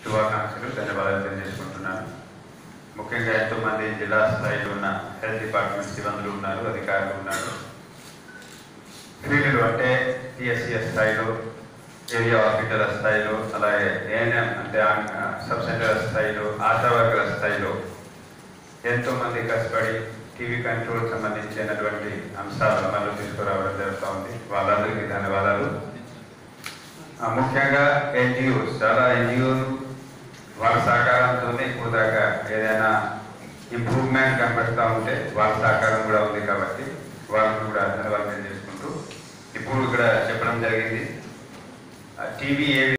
శుభాకాంక్షలు ధన్యవాదాలు తెలియజేసుకుంటున్నాను ముఖ్యంగా ఎంతోమంది జిల్లా స్థాయిలో ఉన్న హెల్త్ డిపార్ట్మెంట్ సిబ్బందులు ఉన్నారు అధికారులు ఉన్నారు ఫీల్డ్లు అంటే టిఎస్సిఎస్ స్థాయిలో ఏరియా హాస్పిటల్ స్థాయిలో అలాగే ఏఎన్ఎం అంటే ఆ- సబ్ సెంటర్ స్థాయిలో ఆశా వర్గాల స్థాయిలో ఎంతో మంది కష్టపడి టీవీ కంట్రోల్ సంబంధించినటువంటి అంశాలు అమలు తీసుకురావడం జరుగుతూ ఉంది వాళ్ళందరికీ ధన్యవాదాలు ఆ, ముఖ్యంగా ఎన్జిఓస్ చాలా ఎన్జిఓలు వాళ్ళ సహకారంతో ఇప్పుడు దాకా ఏదైనా ఇంప్రూవ్మెంట్ కనబడుతూ ఉంటే వాళ్ళ సహకారం కూడా ఉంది కాబట్టి వాళ్ళని కూడా ధన్యవాదాలు చేసుకుంటూ ఇప్పుడు ఇక్కడ చెప్పడం జరిగింది టీవీ ఏ